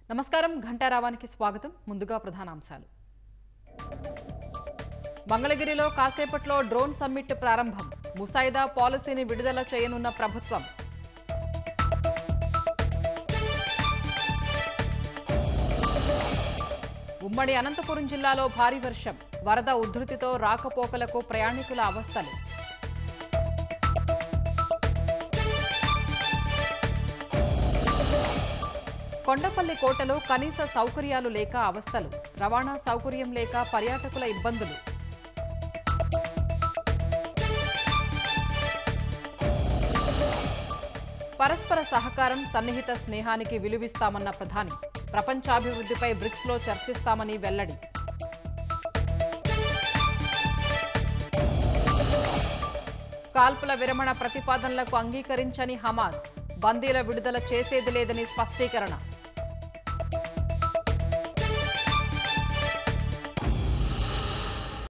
నమస్కారం ఘంటారావానికి స్వాగతం ముందుగా ప్రధానాంశాలు మంగళగిరిలో కాసేపట్లో డ్రోన్ సమ్మిట్ ప్రారంభం ముసాయిదా పాలసీని విడుదల చేయనున్న ప్రభుత్వం ఉమ్మడి అనంతపురం జిల్లాలో భారీ వర్షం వరద ఉధృతితో రాకపోకలకు ప్రయాణికుల అవస్థలు కొండపల్లి కోటలో కనీస సౌకర్యాలు లేక అవస్థలు రవాణా సౌకర్యం లేక పర్యాటకుల ఇబ్బందులు పరస్పర సహకారం సన్నిహిత స్నేహానికి విలువిస్తామన్న ప్రధాని ప్రపంచాభివృద్ధిపై బ్రిక్స్లో చర్చిస్తామని వెల్లడి కాల్పుల విరమణ ప్రతిపాదనలకు అంగీకరించని హమాస్ బందీల విడుదల చేసేది లేదని స్పష్టీకరణ